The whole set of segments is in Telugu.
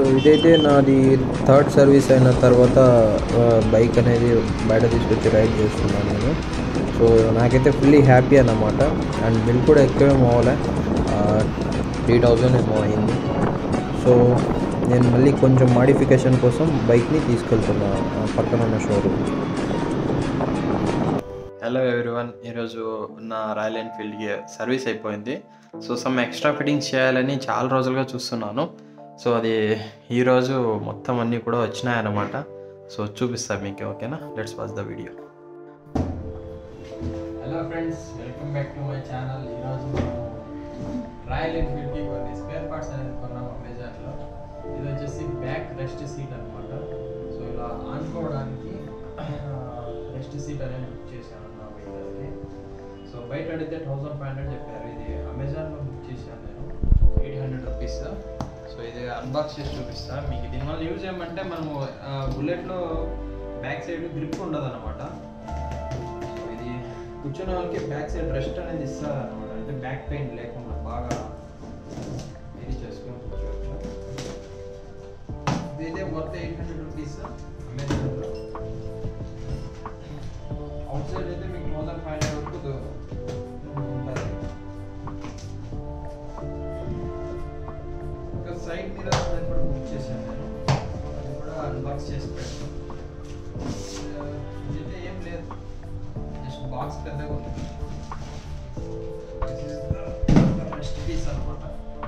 ఇదైతే నాది థర్డ్ సర్వీస్ అయిన తర్వాత ఆ, బైక్ అనేది బయట తీసుకొచ్చి రైడ్ చేస్తున్నాను నేను సో నాకైతే ఫుల్లీ హ్యాపీ అన్నమాట అండ్ బిల్ కూడా ఎక్కువేమో అవ్వలే త్రీ థౌజండ్ ఏమో అయింది సో నేను మళ్ళీ కొంచెం మాడిఫికేషన్ కోసం బైక్ని తీసుకెళ్తున్నాను ఆ, పక్కన ఉన్న షోరూమ్ హలో ఎవ్రీవన్ ఈరోజు నా రాయల్ ఎన్ఫీల్డ్కి సర్వీస్ అయిపోయింది సో సమ్ ఎక్స్ట్రా ఫిట్టింగ్స్ చేయాలని చాలా రోజులుగా చూస్తున్నాను సో అది ఈరోజు మొత్తం అన్నీ కూడా వచ్చినాయన్నమాట సో చూపిస్తాను మీకు ఓకేనా let's watch the video hello friends welcome back to my channel ఈరోజు మనం రాయల్ ఎన్ఫీల్డ్కి కొన్ని స్పేర్ పార్ట్స్ అనేది కొన్నాం అమెజాన్లో ఇది వచ్చేసి బ్యాక్ రెస్ట్ సీట్ అనమాట సో ఇలా ఆనుకోవడానికి రెస్ట్ సీట్ అనేది బుక్ చేశాను నా వెహికల్కి సో బయట అడిగితే థౌసండ్ ఫైవ్ హండ్రెడ్ చెప్పారు ఇది అమెజాన్లో బుక్ చేశాను నేను ఎయిట్ హండ్రెడ్ రూపీస్ సో ఇది అన్బాక్స్ చేసి చూపిస్తాను మీకు దీనివల్ల యూజ్ ఏమంటే మనము బుల్లెట్లో బ్యాక్ సైడ్ గ్రిప్ ఉండదు అనమాట సో ఇది కూర్చున్న వాళ్ళకి బ్యాక్ సైడ్ రెస్ట్ అనేది ఇస్తారు అనమాట అంటే బ్యాక్ పెయిన్ లేకుండా బాగా ఇది చేసుకొని కూర్చోవచ్చు ఇదైతే వర్త్ ఎయిట్ హండ్రెడ్ రూపీస్ అమెజాన్లో అవుట్ సైడ్ అయితే మీకు థౌసండ్ ఫైవ్ హండ్రెడ్ వరకు దో- ఉంటుంది ఇంకా సైడ్ మీద కూడా బుక్ చేశాను నేను అది కూడా అన్బాక్స్ చేసి పెట్టాను ఇదైతే ఏం లేదు జస్ట్ బాక్స్ పెద్దగా ఉంది this is the rest piece అనమాట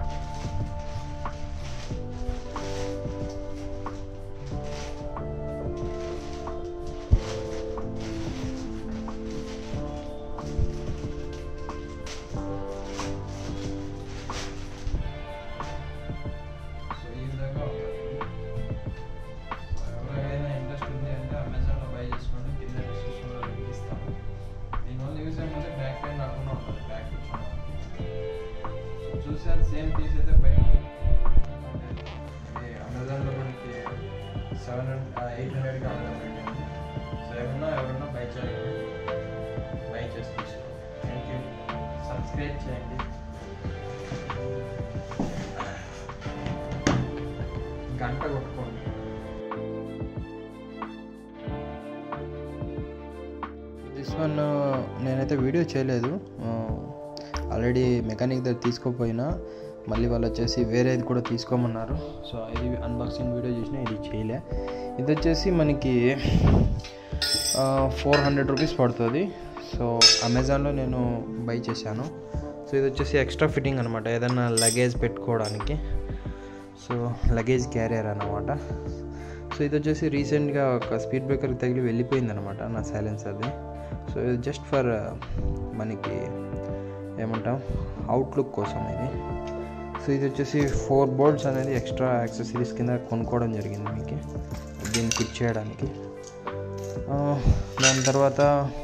సో ఈ విధంగా ఉంటుంది సో ఎవరికైనా ఇంట్రెస్ట్ ఉంది అంటే అమెజాన్లో బై చేసుకోండి కింద డిస్క్రిప్షన్లో లింక్ ఇస్తాను దీనివల్ల యూస్ ఏమంటే బ్యాక్ పెయిన్ రాకుండా ఉంటుంది బ్యాక్ కూర్చోడానికి సో చూసాను సేమ్ పీస్ అయితే పైన అంటే ఇది అమెజాన్లో మనకి సెవెన్ హండ్రెడ్ ఎయిట్ హండ్రెడ్కి అమెజాన్ పెట్టింది సో ఏమన్నా ఎవరన్నా బై చేయాలి బై చేసి తీసుకోండి థ్యాంక్ యూ సబ్స్క్రైబ్ చేయండి గంట కొట్టుకోండి దిస్ వన్ నేనైతే వీడియో చేయలేదు ఆల్రెడీ మెకానిక్ దగ్గర తీసుకోపోయినా మళ్ళీ వాళ్ళు వచ్చేసి వేరేది కూడా తీసుకోమన్నారు సో ఇది అన్బాక్సింగ్ వీడియో చూసిన ఇది చేయలే ఇది వచ్చేసి మనకి ఫోర్ హండ్రెడ్ రూపీస్ పడుతుంది సో అమెజాన్లో నేను బై చేశాను సో ఇది వచ్చేసి ఎక్స్ట్రా ఫిట్టింగ్ అనమాట ఏదైనా లగేజ్ పెట్టుకోవడానికి సో లగేజ్ క్యారియర్ అన్నమాట సో ఇది వచ్చేసి రీసెంట్గా ఒక స్పీడ్ బ్రేకర్ తగిలి వెళ్ళిపోయింది అనమాట నా సైలెన్సర్ది సో ఇది జస్ట్ ఫర్ మనకి ఏమంటాం అవుట్లుక్ కోసం ఇది సో ఇది వచ్చేసి ఫోర్ బోర్డ్స్ అనేది ఎక్స్ట్రా యాక్సెసరీస్ కింద కొనుక్కోవడం జరిగింది మీకు దీన్ని ఫిట్ చేయడానికి ఆ, దాని తర్వాత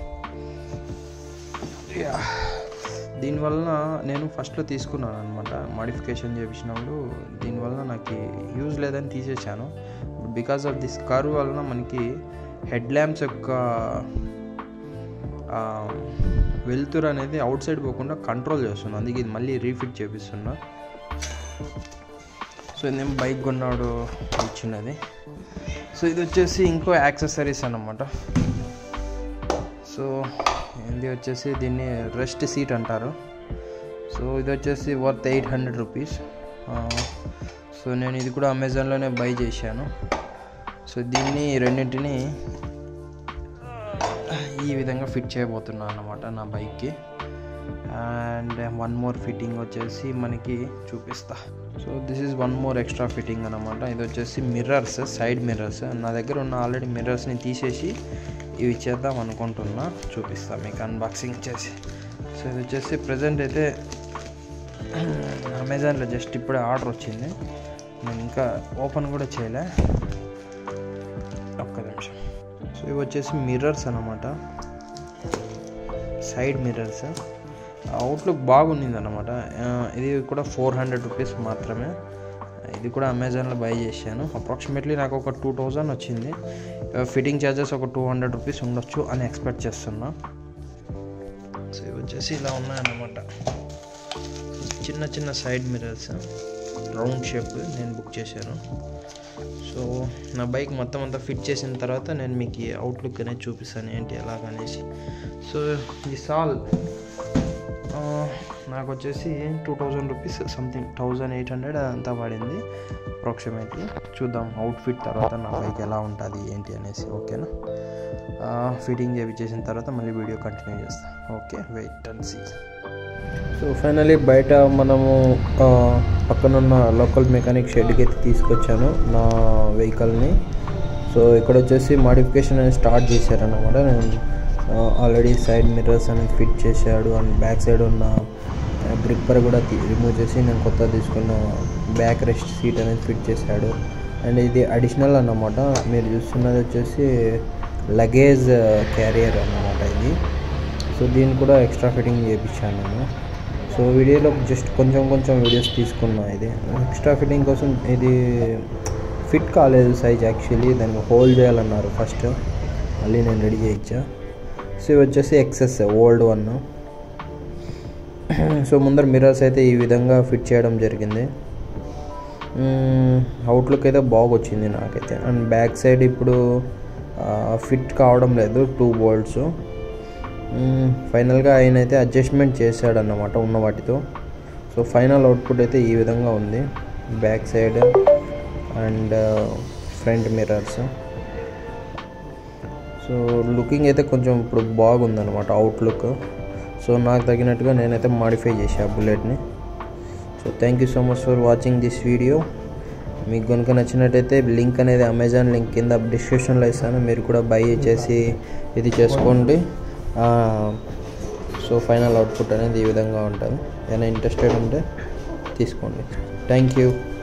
యా, దీనివలన నేను ఫస్ట్లో తీసుకున్నాను అనమాట మాడిఫికేషన్ చేపించినప్పుడు దీనివలన నాకు యూజ్ లేదని తీసేశాను బికాస్ ఆఫ్ దిస్ కర్వ్ వలన మనకి హెడ్ ల్యాంప్స్ యొక్క ఆ, వెలుతురు అనేది అవుట్ సైడ్ పోకుండా కంట్రోల్ చేస్తున్నా అందుకే ఇది మళ్ళీ రీఫిట్ చేపిస్తున్నా సో ఇదేం బైక్ కొన్నాడు ఇచ్చినది సో ఇది వచ్చేసి ఇంకో యాక్సెసరీస్ అన్నమాట సో ఇది వచ్చేసి దీన్ని రెస్ట్ సీట్ అంటారు సో ఇది వచ్చేసి worth eight hundred rupees so నేను ఇది కూడా అమెజాన్లోనే బై చేశాను సో దీన్ని రెండింటిని ఈ విధంగా ఫిట్ చేయబోతున్నాను అనమాట నా బైక్కి అండ్ వన్ మోర్ ఫిట్టింగ్ వచ్చేసి మనకి చూపిస్తా so this is one more extra fitting అనమాట ఇది వచ్చేసి మిర్రర్స్ సైడ్ మిర్రర్స్ నా దగ్గర ఉన్న ఆల్రెడీ మిర్రర్స్ని తీసేసి ఇవి చేద్దాం అనుకుంటున్నా చూపిస్తా మీకు అన్బాక్సింగ్ చేసి సో ఇది వచ్చేసి ప్రజెంట్ అయితే అమెజాన్లో జస్ట్ ఇప్పుడే ఆర్డర్ వచ్చింది నేను ఇంకా ఓపెన్ కూడా చేయలే ఒక్క నిమిషం సో ఇవి వచ్చేసి మిర్రర్స్ అనమాట సైడ్ మిర్రర్స్ అవుట్లుక్ బాగుండింది అనమాట ఇది కూడా ఫోర్ హండ్రెడ్ రూపీస్ మాత్రమే ఇది కూడా అమెజాన్లో బై చేశాను అప్రాక్సిమేట్లీ నాకు ఒక టూ థౌజండ్ వచ్చింది ఫిట్టింగ్ ఛార్జెస్ ఒక టూ హండ్రెడ్ రూపీస్ ఉండొచ్చు అని ఎక్స్పెక్ట్ చేస్తున్నా సో ఇవి వచ్చేసి ఇలా ఉన్నాయన్నమాట చిన్న చిన్న సైడ్ మిర్రర్స్ రౌండ్ షేప్ నేను బుక్ చేశాను సో నా బైక్ మొత్తం అంతా ఫిట్ చేసిన తర్వాత నేను మీకు ఈ అవుట్లుక్ అనేది చూపిస్తాను ఏంటి ఎలాగనేసి సో ఈ సాల్ ఆ, నాకు వచ్చేసి two thousand rupees something thousand eight hundred అంతా పడింది అప్రాక్సిమేట్లీ చూద్దాం అవుట్ఫిట్ తర్వాత నా బైక్ ఎలా ఉంటుంది ఏంటి అనేసి ఓకేనా ఫిట్టింగ్ చేయించేసిన తర్వాత మళ్ళీ వీడియో కంటిన్యూ చేస్తాం okay wait and see so finally బయట మనము ఆ, పక్కనున్న లోకల్ మెకానిక్ షెడ్కి అయితే తీసుకొచ్చాను నా వెహికల్ని సో ఇక్కడ వచ్చేసి మాడిఫికేషన్ అనేది స్టార్ట్ చేశారన్నమాట నేను ఆల్రెడీ సైడ్ మిర్రర్స్ అనేది ఫిట్ చేశాడు అండ్ బ్యాక్ సైడ్ ఉన్న గ్రిప్పర్ కూడా రిమూవ్ చేసి నేను కొత్త తీసుకున్న బ్యాక్ రెస్ట్ సీట్ అనేది ఫిట్ చేశాడు అండ్ ఇది అడిషనల్ అన్నమాట మీరు చూస్తున్నది వచ్చేసి లగేజ్ క్యారియర్ అన్నమాట ఇది సో దీన్ని కూడా ఎక్స్ట్రా ఫిట్టింగ్ చేయించాను నేను సో వీడియోలో జస్ట్ కొంచెం కొంచెం వీడియోస్ తీసుకున్నా ఇది ఎక్స్ట్రా ఫిట్టింగ్ కోసం ఇది ఫిట్ కాలేదు సైజ్ యాక్చువల్లీ దానికి హోల్ చేయాలన్నారు ఫస్ట్ మళ్ళీ నేను రెడీ చేయించా సో ఇవి వచ్చేసి ఎక్సెస్ ఓల్డ్ వన్ సో ముందర మిర్రర్స్ అయితే ఈ విధంగా ఫిట్ చేయడం జరిగింది అవుట్లుక్ అయితే బాగొచ్చింది నాకైతే అండ్ బ్యాక్ సైడ్ ఇప్పుడు ఫిట్ కావడం లేదు టూ బోల్ట్స్ ఫైనల్గా ఆయన అయితే అడ్జస్ట్మెంట్ చేశాడన్నమాట ఉన్న వాటితో సో ఫైనల్ అవుట్పుట్ అయితే ఈ విధంగా ఉంది back side and front mirrors so looking అయితే కొంచెం ఇప్పుడు బాగుందన్నమాట అవుట్లుక్ సో నాకు తగినట్టుగా నేనైతే మాడిఫై చేసా బుల్లెట్ని so thank you so much for watching this video మీకు కనుక నచ్చినట్టయితే లింక్ అనేది అమెజాన్ లింక్ కింద డిస్క్రిప్షన్లో ఇస్తాను మీరు కూడా బై చేసి ఇది చేసుకోండి సో ఫైనల్ అవుట్పుట్ అనేది ఈ విధంగా ఉంటుంది ఏమైనా ఇంట్రెస్టెడ్ ఉంటే తీసుకోండి థ్యాంక్ యూ